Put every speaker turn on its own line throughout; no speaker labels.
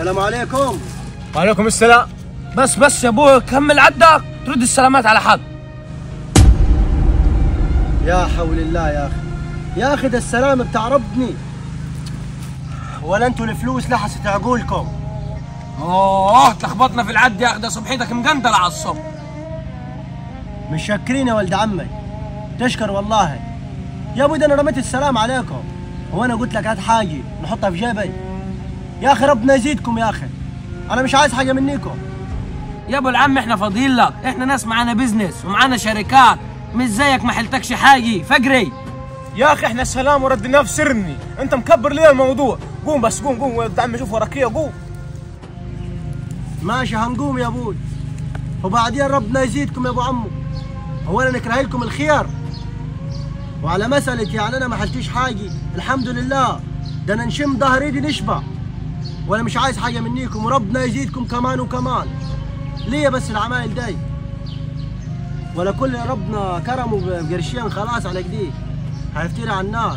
السلام عليكم
وعليكم السلام
بس بس يا ابوي كمل عدك ترد السلامات على حد
يا حول الله يا اخي يا اخي ده السلام بتاع ربني ولا انتوا الفلوس لحست عقولكم
اوه تلخبطنا في العد يا اخي ده صبحيتك مقندله على الصبح
مش شاكرين يا ولد عمي تشكر والله يا ابوي ده انا رميت السلام عليكم هو انا قلت لك هات حاجه نحطها في جيبي يا اخي ربنا يزيدكم يا اخي انا مش عايز حاجه منيكم
يا ابو العم احنا فاضيين لك احنا ناس معانا بزنس ومعانا شركات مش زيك ما حلتكش حاجه فقري
يا اخي احنا السلام وردناه في سرني انت مكبر ليه الموضوع قوم بس قوم قوم ولد عمي شوف وراك ايه قوم
ماشي هنقوم يا ابوي وبعدين ربنا يزيدكم يا ابو عمو هو انا نكره لكم الخير وعلى مسألة يعني انا ما حلتيش حاجة الحمد لله ده انا نشم ظهر ايدي نشبع وانا مش عايز حاجة منيكم وربنا يزيدكم كمان وكمان ليه بس العمايل داي ولا كل ربنا كرمه بقرشين خلاص على كده هيفتري على الناس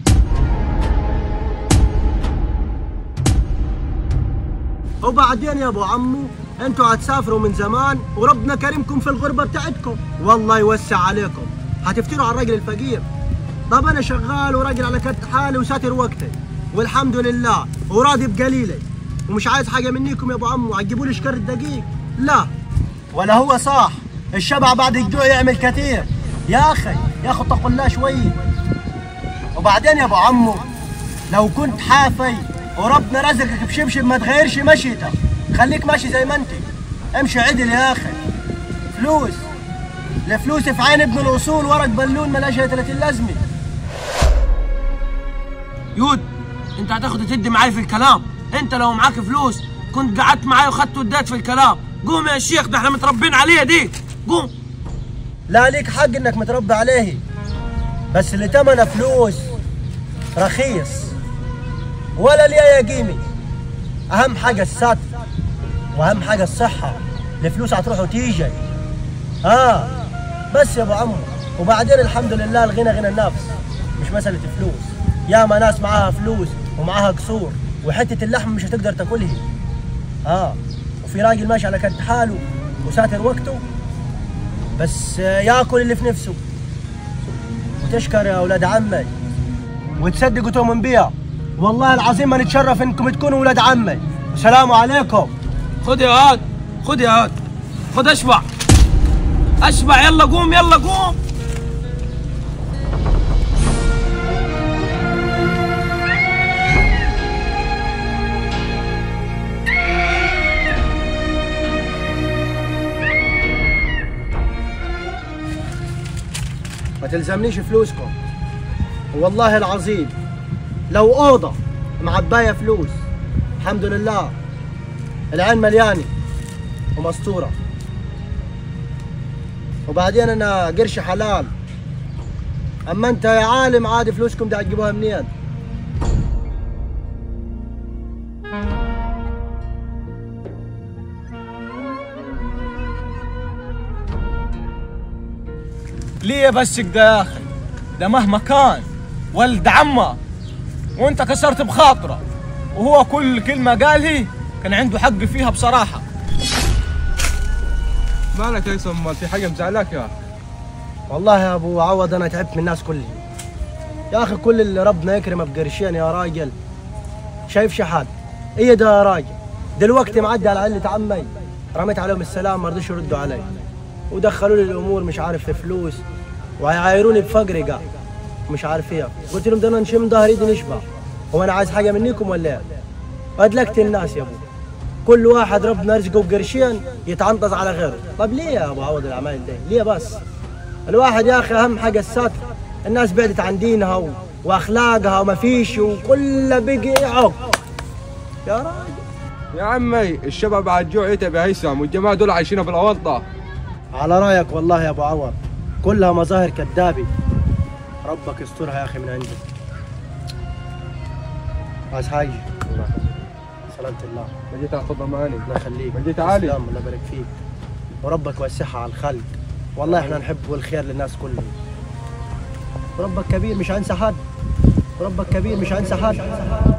وبعدين يا ابو عمو انتوا هتسافروا من زمان وربنا كرمكم في الغربه بتاعتكم والله يوسع عليكم هتفتروا على الراجل الفقير طب انا شغال وراجل على كد حالي وساتر وقتي والحمد لله وراضي بقليلي ومش عايز حاجه منيكم يا ابو عمو هتجيبوا لي شكر الدقيق لا ولا هو صح الشبع بعد الجوع يعمل كثير يا اخي يا اخي اتقوا الله شويه وبعدين يا ابو عمو لو كنت حافي وربنا رزقك بشبشب ما تغيرش مشيتك خليك ماشي زي ما انت امشي عدل يا اخي فلوس الفلوس في عين ابن الاصول ورق بالون ملاش 30 لازمه
يود انت هتاخد تدي معاي في الكلام انت لو معاك فلوس كنت قعدت معاي وخدت وديت في الكلام قوم يا شيخ ده احنا متربين عليها دي قوم
لا ليك حق انك متربي عليه بس اللي تمنه فلوس رخيص ولا ليه يا قيمي اهم حاجه الستر واهم حاجه الصحه الفلوس هتروح وتيجي اه بس يا ابو عمو وبعدين الحمد لله الغنى غنى النفس مش مساله فلوس ياما ناس معاها فلوس ومعاها قصور وحته اللحم مش هتقدر تاكلها اه وفي راجل ماشي على كد حاله وساتر وقته بس آه، ياكل اللي في نفسه وتشكر يا اولاد عمي وتصدقوا تؤمن بيها والله العظيم ما نتشرف انكم تكونوا اولاد عمي السلام عليكم
خد يا هاد خد يا هاد خد اشبع اشبع يلا قوم يلا قوم
ما تلزمنيش فلوسكم والله العظيم لو اوضه معبايه فلوس الحمد لله العين مليانه ومستوره وبعدين انا قرش حلال اما انت يا عالم عادي فلوسكم دي هتجيبوها منين
ليه بس كده يا اخي ده مهما كان ولد عمه وانت كسرت بخاطره وهو كل كلمه قالها كان عنده حق فيها بصراحه
مالك يا يوسف امال في حاجه مزعلاك يا
والله يا ابو عوض انا تعبت من الناس كلهم يا اخي كل اللي ربنا يكرمه بقرشين يا راجل شايف شحات ايه ده يا راجل دلوقتي معدي على علة عمي رميت عليهم السلام ما رضوش يردوا علي ودخلوا لي الامور مش عارف في فلوس وهيعايروني بفقري قاع مش عارف ايه قلت لهم ده انا نشم ظهر ايدي نشبع هو انا عايز حاجه منكم ولا ايه؟ ادلكت الناس يا ابو كل واحد ربنا رزقه بقرشين يتعنطز على غيره طب ليه يا ابو عوض العمايل دي ليه بس الواحد يا اخي اهم حاجه الستر الناس بعدت عن دينها و... واخلاقها وما فيش وكله بقي عق يا راجل
يا عمي الشباب بعد جوع يتعب يا هيثم والجماعه دول عايشين في الاونطه
على رايك والله يا ابو عوض كلها مظاهر كذابه ربك يسترها يا اخي من عندك عايز حاجه سلامة الله
ما جيت اخذ ضماني
الله يخليك
ما جيت عالي.
تسلم، الله يبارك فيك وربك وسعها على الخلق والله احنا نحب الخير للناس كلهم وربك كبير مش هنسى حد وربك كبير مش هنسى حد